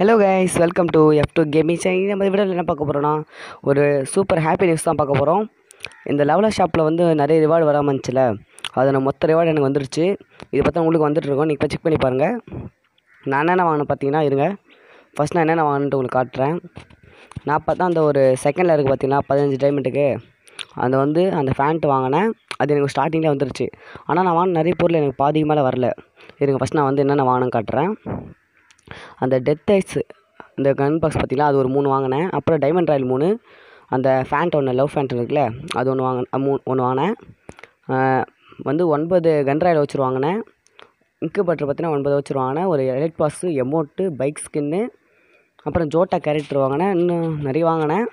Hello guys welcome to F two gaming channel நம்ம வீடியோவில் என்ன பார்க்க போகிறோன்னா ஒரு சூப்பர் ஹாப்பி நியூஸ் தான் பார்க்க போகிறோம் இந்த லெவலர் ஷாப்பில் வந்து நிறைய ரிவார்டு வராமல் இருந்துச்சுல அது நான் மொத்த ரிவார்டு எனக்கு வந்துருச்சு இது பார்த்தா உங்களுக்கு வந்துட்டு இருக்கோம் நீங்கள் போய் செக் பண்ணி பாருங்கள் நான் என்னென்ன வாங்கினேன் பார்த்தீங்கன்னா இருங்க ஃபஸ்ட் நான் என்னென்ன வாங்கினேன்ட்டு உங்களுக்கு காட்டுறேன் நான் பார்த்தா அந்த ஒரு செகண்டில் இருக்குது பார்த்தீங்கன்னா பதினஞ்சு டைமண்டுக்கு அந்த வந்து அந்த ஃபேண்ட் வாங்கினேன் அது எனக்கு ஸ்டார்டிங்கில் வந்துருச்சு ஆனால் நான் வாங்கின நிறைய பொருள் எனக்கு பாதிக்கு மேலே வரல இருங்க ஃபஸ்ட் நான் வந்து என்னென்ன வாங்கினேன்னு காட்டுறேன் அந்த டெத் ஐஸ் இந்த கன் பாக்ஸ் பார்த்தீங்களா அது ஒரு மூணு வாங்கினேன் அப்புறம் டைமண்ட் ராயல் மூணு அந்த ஃபேண்ட் ஒன்று லவ் ஃபேண்ட் இருக்குல்ல அது ஒன்று வாங்க மூ ஒன்று வாங்கினேன் ஆஹ் வந்து ஒன்பது கன் ராயல் வச்சுரு வாங்கினேன் இங்கு பட்டர் பார்த்தீங்கன்னா ஒன்பது வச்சுரு வாங்கினேன் ஒரு elite pass amount bike skin அப்புறம் ஜோட்டா கேரக்டர் வாங்கினேன் இன்னும் நிறைய வாங்கினேன்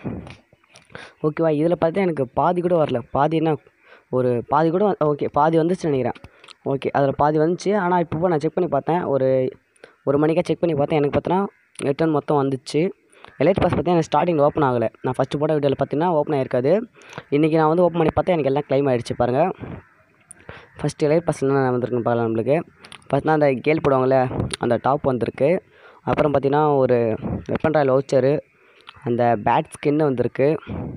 ஓகேவா இதில் பார்த்தா எனக்கு பாதி கூட வரல பாதி என்ன ஒரு பாதி கூட ஓகே பாதி வந்துச்சு நினைக்கிறேன் ஓகே அதில் பாதி வந்துச்சு ஆனால் இப்போ நான் செக் பண்ணி பார்த்தேன் ஒரு ஒரு மணிக்காக செக் பண்ணி பார்த்தேன் எனக்கு பார்த்தோன்னா ரிட்டர்ன் மொத்தம் வந்துச்சு எலைட் பாஸ் பார்த்தீங்கன்னா எனக்கு ஸ்டார்டிங் ஓப்பன் ஆகலை நான் ஃபஸ்ட்டு போட்ட வீடியோவில் பார்த்தீங்கன்னா ஓப்பன் ஆகிருக்காது இன்றைக்கி நான் வந்து ஓப்பன் பண்ணி பார்த்தா எனக்கு எல்லாம் க்ளைம் ஆகிடுச்சு பாருங்கள் ஃபஸ்ட்டு எலைட் பாஸ் என்ன வந்திருக்குன்னு பார்க்கலாம் நம்மளுக்கு ஃபஸ்ட்னா அந்த கேல் போடுவாங்கள்ல அந்த டாப் வந்திருக்கு அப்புறம் பார்த்தீங்கன்னா ஒரு வெப்பன் ராயல் வவுச்சரு அந்த பேட் ஸ்கின்னு வந்திருக்கு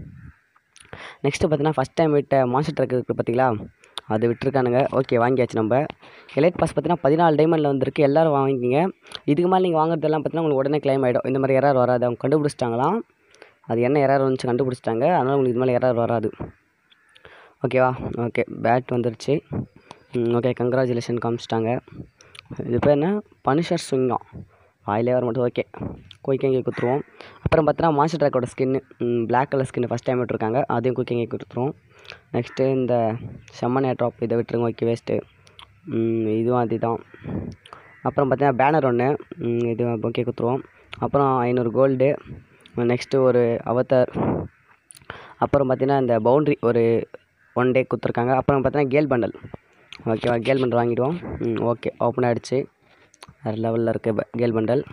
நெக்ஸ்ட்டு பார்த்தீங்கன்னா ஃபஸ்ட் டைம் விட்ட மாஸ்டர் ட்ரக் இருக்குது பார்த்தீங்களா அது விட்டுருக்கானுங்க ஓகே வாங்கியாச்சு நம்ம எலைட் பாஸ் பார்த்தீங்கன்னா பதினாலு டைமண்டில் வந்திருக்கு எல்லோரும் வாங்கிக்கிங்க இதுக்கு மேலே நீங்கள் வாங்குறதெல்லாம் பார்த்தீங்கன்னா உங்களுக்கு உடனே கிளைம் ஆகிடும் இந்த மாதிரி எரர் வராது அவங்க கண்டுபிடிச்சிட்டாங்களாம் அது என்ன எரர் வந்துச்சு கண்டுபிடிச்சிட்டாங்க அதனால் உங்களுக்கு இது மேலே எரர் வராது ஓகேவா ஓகே பேட் வந்துருச்சு ஓகே கங்க்ராச்சுலேஷன் காமிச்சிட்டாங்க இது பேர் என்ன பனிஷர் ஸ்விங்கம் வாயிலே வர மட்டும் ஓகே குயிக்கங்கி கொடுத்துருவோம் அப்புறம் பார்த்தீங்கன்னா மாஸ்டர் ட்ராக்கோட skin black colour skin first time விட்டுருக்காங்க அதையும் குயிக்கங்கி கொடுத்துருவோம் நெக்ஸ்ட்டு இந்த செம்மன் ட்ராப் இதை விட்டுருங்க ஓகே வேஸ்ட்டு இதுவும் அதே தான் அப்புறம் பார்த்தீங்கன்னா பேனர் ஒன்று இது ஓகே கொடுத்துருவோம் அப்புறம் ஐநூறு கோல்டு நெக்ஸ்ட்டு ஒரு அவதார் அப்புறம் பார்த்தீங்கன்னா இந்த பவுண்ட்ரி ஒரு ஒன் டே கொடுத்துருக்காங்க அப்புறம் பார்த்தீங்கன்னா கேல் பண்டல் ஓகேவா கேல் பண்டல் வாங்கிடுவோம் ம் ஓகே ஓப்பன் ஆகிடுச்சு வேறு லெவலில் இருக்குது கேல் பண்டல்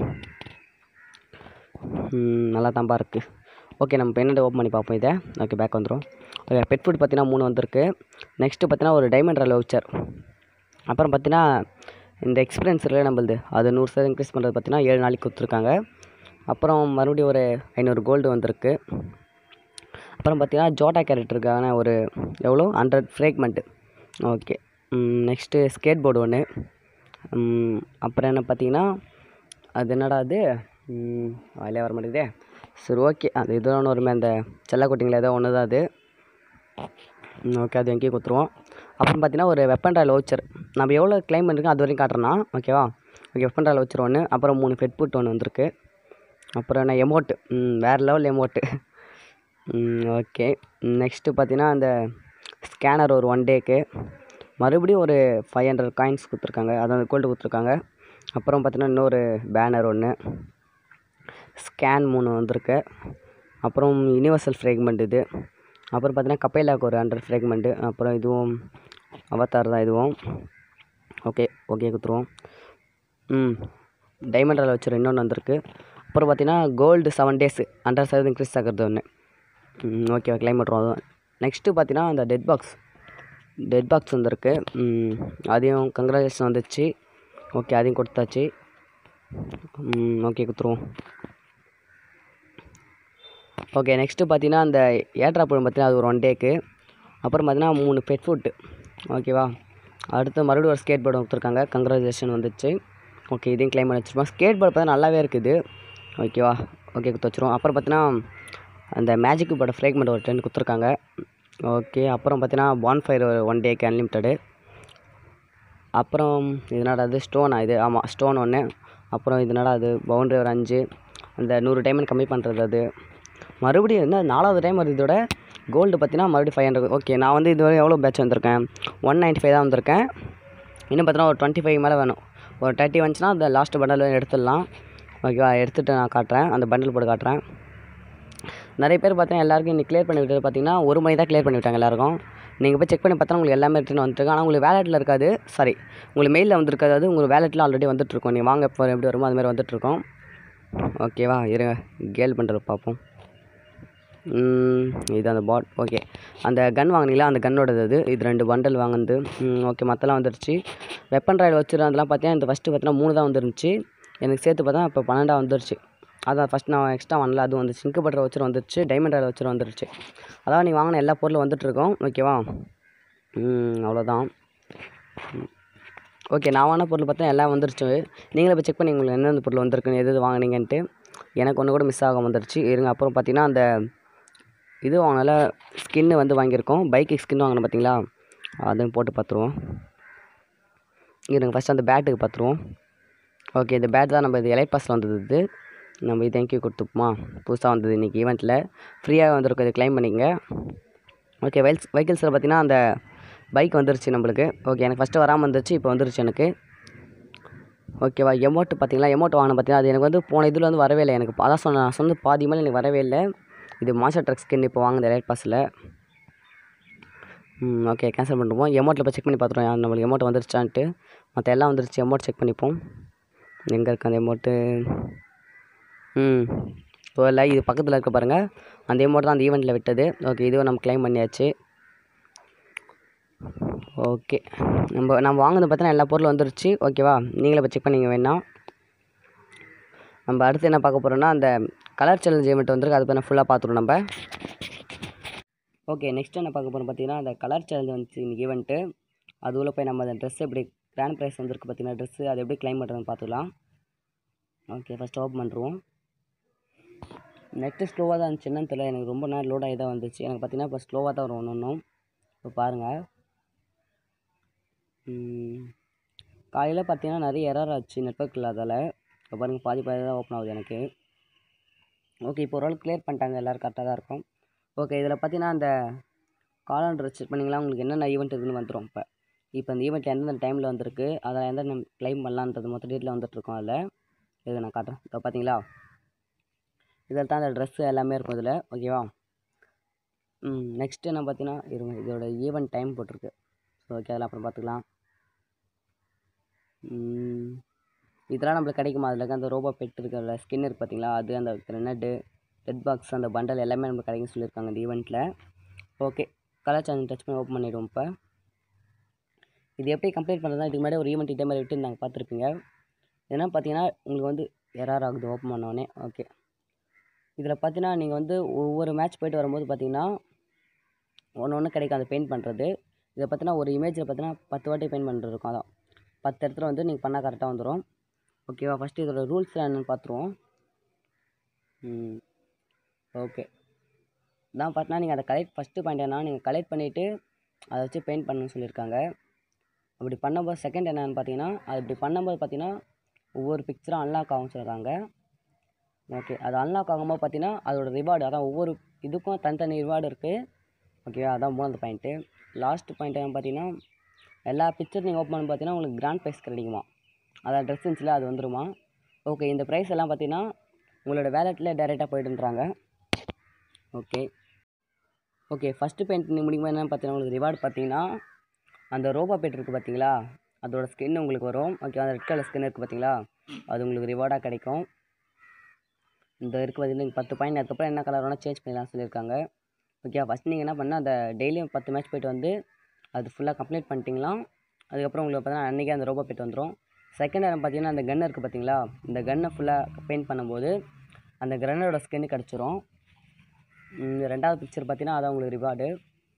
நல்லா தான்ப்பா இருக்குது ஓகே நம்ம பெண்ணை ஓப்பன் பண்ணி பார்ப்போம் இதை ஓகே பேக் வந்துடும் ஓகே பெட் ஃபுட் பார்த்தீங்கன்னா மூணு வந்திருக்கு நெக்ஸ்ட்டு பார்த்தீங்கன்னா ஒரு டைமண்ட் ராயல் வவுச்சர் அப்புறம் பார்த்தீங்கன்னா இந்த எக்ஸ்பீரியன்ஸ் இல்லை நம்மளது அது நூறு சதவீதம் இன்க்ரீஸ் பண்ணுறது பார்த்தீங்கன்னா ஏழு நாளைக்கு கொடுத்துருக்காங்க அப்புறம் மறுபடியும் ஒரு ஐநூறு கோல்டு வந்திருக்கு அப்புறம் பார்த்தீங்கன்னா ஜோட்டா கேரக்டருக்கான ஒரு எவ்வளோ hundred fragment okay next skateboard ஒன்று அப்புறம் என்ன பார்த்தீங்கன்னா அது என்னடா அது அதிலே வர மாட்டேங்குதே சரி ஓகே அது இதோ ஒன்று வருமே அந்த செல்லக்குட்டிங்கள ஏதோ ஒன்று தான் அது ஓகே அது எங்கேயும் கொடுத்துருவோம் அப்புறம் பார்த்தீங்கன்னா ஒரு வெப்பன் ராயல் வவுச்சர் நம்ம எவ்வளோ கிளைம் பண்ணிருக்கோம் அது வரைக்கும் காட்டுறேன்னா ஓகேவா ஓகே வெப்பன் ராயல் வவுச்சர் ஒன்று அப்புறம் மூணு ஃபெட் புட் ஒன்று வந்திருக்கு அப்புறம் என்ன எமோட்டு வேறு லெவல் எமோட்டு ஓகே நெக்ஸ்ட்டு பார்த்தீங்கன்னா அந்த ஸ்கேனர் ஒரு ஒன் டேக்கு மறுபடியும் ஒரு ஃபைவ் ஹண்ட்ரட் காயின்ஸ் கொடுத்துருக்காங்க அதான் கோல்டு கொடுத்துருக்காங்க அப்புறம் பார்த்தீங்கன்னா இன்னொரு பேனர் ஒன்று ஸ்கேன் மூணு வந்திருக்கு அப்புறம் யூனிவர்சல் ஃப்ரேக்மெண்ட் இது அப்புறம் பார்த்தீங்கன்னா கப்பைலாக்கு ஒரு ஹண்ட்ரட் ஃப்ரேக்மெண்ட்டு அப்புறம் இதுவும் அவத்தார் தான் இதுவும் ஓகே ஓகே கொடுத்துருவோம் ம் டைமண்ட் ராயல் வச்சுரு இன்னொன்று வந்திருக்கு அப்புறம் பார்த்தீங்கன்னா கோல்டு செவன் டேஸ் ஹண்ட்ரட் சதவீதம் இன்க்ரீஸ் ஆகிறது ஒன்று ஓகே கிளைம் பண்ணுறோம் அதுவும் நெக்ஸ்ட்டு பார்த்தீங்கன்னா அந்த டெட் பாக்ஸ் டெட் பாக்ஸ் வந்திருக்கு அதையும் கங்க்ராச்சுலேஷன் வந்துச்சு ஓகே அதையும் கொடுத்தாச்சு ஓகே கொடுத்துருவோம் ஓகே நெக்ஸ்ட்டு பார்த்தீங்கன்னா அந்த ஏட்ராப் பார்த்தீங்கன்னா அது ஒரு ஒன் டேக்கு அப்புறம் பார்த்தீங்கன்னா மூணு பெட் ஃபுட்டு ஓகேவா அடுத்து மறுபடியும் ஒரு ஸ்கேட் போர்டு கொடுத்துருக்காங்க கங்க்ராச்சுலேஷன் வந்துச்சு ஓகே இதையும் கிளைம் பண்ணி வச்சுருப்போம் ஸ்கேட் போர்டு பார்த்தா நல்லாவே இருக்குது ஓகேவா ஓகே கொடுத்து வச்சுருவோம் அப்புறம் பார்த்தீங்கன்னா அந்த மேஜிக் போர்டு ஃப்ரேக்மெண்ட் ஒரு டென் கொடுத்துருக்காங்க ஓகே அப்புறம் பார்த்தீங்கன்னா பான் ஃபயர் ஒன் டேக்கு அன்லிமிட்டடு அப்புறம் இதனடா அது ஸ்டோனா இது ஆமாம் ஸ்டோன் ஒன்று அப்புறம் இதனடா அது பவுண்ட்ரி ஒரு அஞ்சு அந்த நூறு டைமண்ட் கம்மி பண்ணுறது அது மறுபடியும் என்ன நாலாவது டைம் வருது இதோட கோல்டு பார்த்தீங்கன்னா மறுபடியும் ஃபைவ் ஹண்ட்ரட் ஓகே நான் வந்து இதுவரை எவ்வளோ பேட்ச் வந்திருக்கேன் ஒன் நைன்ட்டி ஃபைவ் தான் வந்திருக்கேன் இன்னும் பார்த்தீங்கன்னா ஒரு டுவெண்ட்டி ஃபைவ் மேலே வேணும் ஒரு தேர்ட்டி வந்துச்சுன்னா அந்த லாஸ்ட் பண்டல் எடுத்துடலாம் ஓகேவா எடுத்துகிட்டு நான் காட்டுறேன் அந்த பண்டில் போட்டு காட்டுறேன் நிறைய பேர் பார்த்தீங்கன்னா எல்லாருக்கும் இன்னைக்கு கிளியர் பண்ணி விட்டது பார்த்தீங்கன்னா ஒரு மணி தான் கிளியர் பண்ணி விட்டாங்க எல்லாருக்கும் நீங்கள் போய் செக் பண்ணி பார்த்தா உங்களுக்கு எல்லாமே ரிட்டன் வந்துருக்கு ஆனால் உங்களுக்கு வேலெட்டில் இருக்காது சாரி உங்களுக்கு மெயிலில் வந்திருக்காது அது உங்களுக்கு வேலெட்டில் ஆல்ரெடி வந்துட்டுருக்கோம் நீங்கள் வாங்க இப்போ எப்படி வருமோ அதுமாதிரி வந்துட்டுருக்கோம் ஓகேவா இருங்க கேல் பண்ணுறது பார்ப்போம் இது அந்த பாட் ஓகே அந்த கன் வாங்கினீங்களா அந்த கன்னோடது அது இது ரெண்டு பண்டல் வாங்கினது ஓகே மற்றெல்லாம் வந்துருச்சு வெப்பன் ராயல் வச்சுருந்ததெல்லாம் பார்த்தீங்கன்னா இந்த ஃபஸ்ட்டு பார்த்தீங்கன்னா மூணு தான் வந்துருந்துச்சு எனக்கு சேர்த்து பார்த்தா இப்போ பன்னெண்டாக வந்துருச்சு அதான் ஃபஸ்ட் நான் எக்ஸ்ட்ரா வாங்கல அது வந்துச்சு சிங்க் பட்டர் வச்சுரு வந்துருச்சு டைமண்ட் ராயல் வச்சுரு வந்துருச்சு அதான் நீங்கள் வாங்கின எல்லா பொருளும் வந்துட்டுருக்கோம் ஓகேவா ம், அவ்வளோதான் ஓகே நான் வாங்கின பொருள் பார்த்தா எல்லாம் வந்துருச்சு நீங்களே போய் செக் பண்ணி உங்களுக்கு எந்தெந்த பொருள் வந்திருக்குன்னு எது எது வாங்குனீங்கன்ட்டு எனக்கு ஒன்று கூட மிஸ் ஆகாம வந்துருச்சு இருங்க அப்புறம் பார்த்தீங்கன்னா அந்த இது வாங்கினால ஸ்கின்னு வந்து வாங்கியிருக்கோம் பைக்கு ஸ்கின் வாங்கினோம் பார்த்தீங்களா அதையும் போட்டு பார்த்துருவோம் இருங்க ஃபஸ்ட் அந்த பேட்டுக்கு பார்த்துருவோம் ஓகே இந்த பேட் தான் நம்ம இது எலைட் பாஸில் வந்தது இது நம்ம இது தேங்க்யூ கொடுத்துப்போமா புதுசாக வந்தது இன்றைக்கி ஈவெண்ட்டில் ஃப்ரீயாக வந்திருக்கும் இது க்ளைம் பண்ணிக்கங்க ஓகே வெல்ஸ் வெஹிக்கிள்ஸில் பார்த்தீங்கன்னா அந்த பைக் வந்துருச்சு நம்மளுக்கு ஓகே எனக்கு ஃபஸ்ட்டு வராமல் வந்துருச்சு இப்போ வந்துருச்சு எனக்கு ஓகேவா எமௌண்ட் பார்த்தீங்களா எமௌண்ட் வாங்கின பார்த்தீங்கன்னா அது எனக்கு வந்து போன இதில் வந்து வரவே இல்லை எனக்கு அதான் சொன்னேன் நான் சொன்னது பாதி மேலே எனக்கு வரவே இல்லை இது மாஸ்டர் ட்ரக் ஸ்கின் இப்போ வாங்குது எலைட் பாஸில் ம் ஓகே கேன்சல் பண்ணுவோம் எமௌண்ட்டில் போய் செக் பண்ணி பார்த்துருவோம் நம்மளுக்கு எமௌண்ட் வந்துருச்சான்ட்டு மற்ற எல்லாம் வந்துருச்சு எமௌண்ட் செக் பண்ணிப்போம் எங்கே இருக்குது அந்த எமௌண்ட்டு ம் இப்போ இல்லை இது பக்கத்தில் இருக்க பாருங்கள் அந்த எமௌண்ட் தான் அந்த ஈவெண்ட்டில் விட்டது ஓகே இதுவும் நம்ம க்ளைம் பண்ணியாச்சு ஓகே நம்ம நம்ம வாங்கினது பார்த்தீங்கன்னா எல்லா பொருளும் வந்துருச்சு ஓகேவா நீங்களே போய் செக் பண்ணிங்க வேணாம் நம்ம அடுத்து என்ன பார்க்க போகிறோம்னா அந்த கலர் சேலஞ்ச் ஈவெண்ட் வந்திருக்கு அதை பற்றி ஃபுல்லாக பார்த்துருவோம் நம்ம ஓகே நெக்ஸ்ட் என்ன பார்க்க போகிறோம் பார்த்தீங்கன்னா அந்த கலர் சேலஞ்ச் வந்துச்சு இன்னைக்கு ஈவெண்ட்டு அது உள்ள போய் நம்ம அந்த ட்ரெஸ் எப்படி கிராண்ட் ப்ரைஸ் வந்திருக்கு பார்த்தீங்கன்னா ட்ரெஸ்ஸு அதை எப்படி க்ளைம் பண்ணுறதுன்னு பார்த்துக்கலாம் ஓகே ஃபஸ்ட் ஓப்பன் பண்ணுறோம் நெட்டு ஸ்லோவாக தான் இருந்துச்சு என்னன்னு தெரியல எனக்கு ரொம்ப நேரம் லோட் ஆகி தான் வந்துச்சு எனக்கு பார்த்தீங்கன்னா இப்போ ஸ்லோவாக தான் வரும் ஒன்று ஒன்றும் இப்போ பாருங்கள் காலையில் பார்த்தீங்கன்னா நிறைய எரர் ஆச்சு நெட்ஒர்க் இல்லாதால இப்போ பாருங்கள் பாதி பாதி தான் ஓப்பன் ஆகுது எனக்கு ஓகே இப்போ ஓரளவுக்கு க்ளியர் பண்ணிட்டாங்க எல்லோரும் கரெக்டாக தான் இருக்கும் ஓகே இதில் பார்த்தீங்கன்னா அந்த காலண்டர் செக் பண்ணிங்களா உங்களுக்கு என்னென்ன ஈவெண்ட் இருக்குன்னு வந்துடும் இப்போ இப்போ இந்த ஈவெண்ட் எந்தெந்த டைமில் வந்திருக்கு அதில் எந்த க்ளைம் பண்ணலான்றது மொத்த டேட்டில் வந்துட்டுருக்கோம் அதில் இது நான் காட்டுறேன் இப்போ பார்த்தீங்களா இதில் தான் அந்த ட்ரெஸ்ஸு எல்லாமே இருக்கும் இதில் ஓகேவா ம் நெக்ஸ்ட்டு என்ன பார்த்தீங்கன்னா இருங்க இதோட ஈவெண்ட் டைம் போட்டிருக்கு ஸோ ஓகே அதெல்லாம் அப்புறம் பார்த்துக்கலாம் ம், இதெல்லாம் நம்மளுக்கு கிடைக்குமா அதில் இருக்க அந்த ரோபோ பெட் இருக்கிற ஸ்கின் இருக்குது பார்த்தீங்களா அது அந்த கிரெனட்டு டெட் பாக்ஸ் அந்த பண்டல் எல்லாமே நம்மளுக்கு கிடைக்கும்னு சொல்லியிருக்காங்க இந்த ஈவெண்ட்டில் ஓகே கலர் சேனல் டச் பண்ணி ஓப்பன் பண்ணிவிடுவோம் இப்போ இது எப்படி கம்ப்ளீட் பண்ணுறதுனா இதுக்கு முன்னாடி ஒரு ஈவெண்ட் இதே மாதிரி விட்டு நாங்கள் பார்த்துருப்பீங்க ஏன்னா பார்த்தீங்கன்னா உங்களுக்கு வந்து எரர் ஆகுது ஓப்பன் பண்ணோடனே ஓகே இதில் பார்த்தீங்கன்னா நீங்கள் வந்து ஒவ்வொரு மேட்ச் போயிட்டு வரும்போது பார்த்தீங்கன்னா ஒன்று ஒன்று கிடைக்கும் அந்த பெயிண்ட் பண்ணுறது இதை பார்த்தீங்கன்னா ஒரு இமேஜில் பார்த்தீங்கன்னா பத்து வாட்டி பெயிண்ட் பண்ணுறது இருக்கும் அதான் பத்து இடத்துல வந்து நீங்கள் பண்ணால் கரெக்டாக வந்துடும் ஓகேவா ஃபஸ்ட்டு இதோட ரூல்ஸ் என்னென்னு பார்த்துருவோம் ம் ஓகே தான் பார்த்தீங்கன்னா நீங்கள் அதை கலெக்ட் ஃபஸ்ட்டு பாயிண்ட் என்ன நீங்கள் கலெக்ட் பண்ணிவிட்டு அதை வச்சு பெயிண்ட் பண்ணணும்னு சொல்லியிருக்காங்க அப்படி பண்ணும்போது செகண்ட் என்னென்னு பார்த்தீங்கன்னா அது இப்படி பண்ணும்போது பார்த்தீங்கன்னா ஒவ்வொரு பிக்சரும் அன்லாக் ஆகும் சொல்கிறாங்க ஓகே அது அன்லாக் ஆகும்போது பார்த்தீங்கன்னா அதோட ரிவார்டு அதான் ஒவ்வொரு இதுக்கும் தனித்தனி ரிவார்டு இருக்குது ஓகேவா அதான் மூணாவது பாயிண்ட்டு லாஸ்ட் பாயிண்ட் என்ன பார்த்தீங்கன்னா எல்லா பிக்சர் நீங்கள் ஓப்பன் பண்ணி பார்த்தீங்கன்னா உங்களுக்கு கிராண்ட் ப்ரைஸ் கிடைக்குமா அதான் ட்ரெஸ் இருந்துச்சுல அது வந்துருமா ஓகே இந்த ப்ரைஸ் எல்லாம் பார்த்தீங்கன்னா உங்களோட வேலெட்டில் டேரெக்டாக போய்ட்டுன்றாங்க ஓகே ஓகே ஃபஸ்ட்டு பெயிண்ட் நீங்கள் முடிக்கும்போது என்னென்னு பார்த்தீங்கன்னா உங்களுக்கு ரிவார்டு பார்த்தீங்கன்னா அந்த ரோபோ பெட் இருக்குது பார்த்தீங்களா அதோட ஸ்கின் உங்களுக்கு வரும் ஓகே அந்த ரெட் கலர் ஸ்கின் இருக்குது பார்த்தீங்களா அது உங்களுக்கு ரிவார்டாக கிடைக்கும் இந்த இருக்குது பார்த்தீங்கன்னா நீங்கள் பத்து பாயிண்ட் அதுக்கப்புறம் என்ன கலர் வேணால் சேஞ்ச் பண்ணிடலாம் சொல்லியிருக்காங்க ஓகே ஃபஸ்ட் நீங்கள் என்ன பண்ணால் அந்த டெய்லியும் பத்து மேட்ச் போயிட்டு வந்து அது ஃபுல்லாக கம்ப்ளீட் பண்ணிட்டீங்களா அதுக்கப்புறம் உங்களுக்கு பார்த்தீங்கன்னா அன்றைக்கே அந்த ரோபோ பெட் வந்துடும் செகண்ட் நேரம் பார்த்தீங்கன்னா அந்த கன் இருக்குது பார்த்தீங்களா இந்த கன்னை ஃபுல்லாக பெயிண்ட் பண்ணும்போது அந்த கன்னோட ஸ்கின்னு கிடச்சிரும் ம், ரெண்டாவது பிக்சர் பார்த்தீங்கன்னா அதான் உங்களுக்கு ரிவார்டு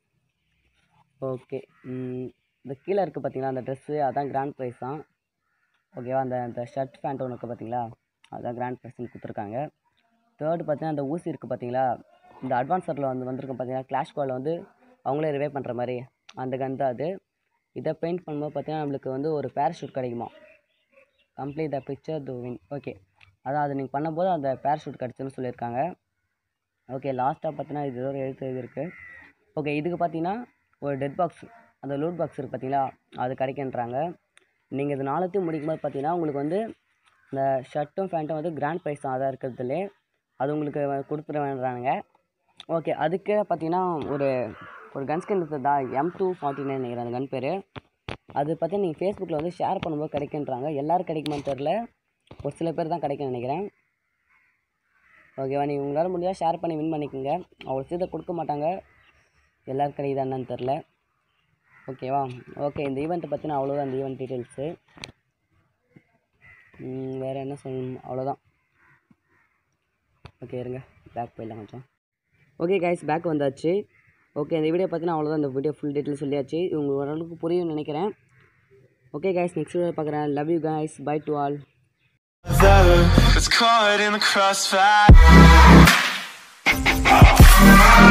ஓகே இந்த கீழே இருக்குது பார்த்தீங்களா அந்த ட்ரெஸ்ஸு அதான் கிராண்ட் ப்ரைஸ் தான் ஓகேவா அந்த அந்த ஷர்ட் பேண்ட் ஒன்று இருக்குது பார்த்தீங்களா அதான் கிராண்ட் ப்ரைஸ்னு கொடுத்துருக்காங்க தேர்டு பார்த்தீங்கன்னா அந்த ஊசி இருக்குது பார்த்தீங்களா இந்த அட்வான்ஸரில் வந்து வந்திருக்கு பார்த்தீங்கன்னா கிளாஷ் கோலில் வந்து அவங்களே ரிவைவ் பண்ணுற மாதிரி அந்த கன் தான் அது இதை பெயிண்ட் பண்ணும்போது பார்த்தீங்கன்னா நம்மளுக்கு வந்து ஒரு பேராஷூட் கிடைக்குமா complete the picture to win okay அதான் அது நீங்கள் பண்ணும்போது அந்த பேராஷூட் கிடச்சுன்னு சொல்லியிருக்காங்க ஓகே லாஸ்ட்டாக பார்த்தீங்கன்னா இது ஒரு எழுத்து எழுதியிருக்கு ஓகே இதுக்கு பார்த்தீங்கன்னா ஒரு டெட் பாக்ஸ் அந்த லூட் பாக்ஸ் இருக்குது பார்த்தீங்களா அது கிடைக்குன்றாங்க நீங்கள் இது நாலுத்தையும் முடிக்கும்போது பார்த்தீங்கன்னா உங்களுக்கு வந்து இந்த ஷர்ட்டும் ஃபேண்ட்டும் வந்து கிராண்ட் ப்ரைஸ் தான் அதான் இருக்கிறதுலே அது உங்களுக்கு கொடுத்துட வேண்டாங்க ஓகே அதுக்கு பார்த்தீங்கன்னா ஒரு ஒரு கன் ஸ்கின் இருக்குதா எம் டூ ஃபார்ட்டி நைன் நினைக்கிறேன் அந்த கன் பேர் அது பார்த்தீங்கன்னா நீங்கள் ஃபேஸ்புக்கில் வந்து ஷேர் பண்ணும்போது கிடைக்குன்றாங்க எல்லோரும் கிடைக்குமான்னு தெரில ஒரு சில பேர் தான் கிடைக்கும்னு நினைக்கிறேன் ஓகேவா நீங்கள் உங்களால் முடிஞ்சால் ஷேர் பண்ணி வின் பண்ணிக்கோங்க அவ்வளோ சீக்கிரம் கொடுக்க மாட்டாங்க எல்லோரும் கிடைக்குதா என்னன்னு தெரில ஓகேவா ஓகே இந்த ஈவெண்ட்டை பற்றின அவ்வளோதான் இந்த ஈவெண்ட் டீட்டெயில்ஸு வேறு என்ன சொல்லணும் அவ்வளோதான் ஓகே இருங்க பேக் போயிடலாம் கொஞ்சம் ஓகே கைஸ் பேக் வந்தாச்சு ஓகே இந்த வீடியோ பார்த்தீங்கன்னா அவ்வளோதான் இந்த வீடியோ ஃபுல் டீட்டெயில் சொல்லியாச்சு இது உங்களுக்கு ஓரளவுக்கு புரியும்னு நினைக்கிறேன் ஓகே கைஸ் நெக்ஸ்ட் வீடியோ பார்க்குறேன் love you guys bye to all That's caught in the crossfire.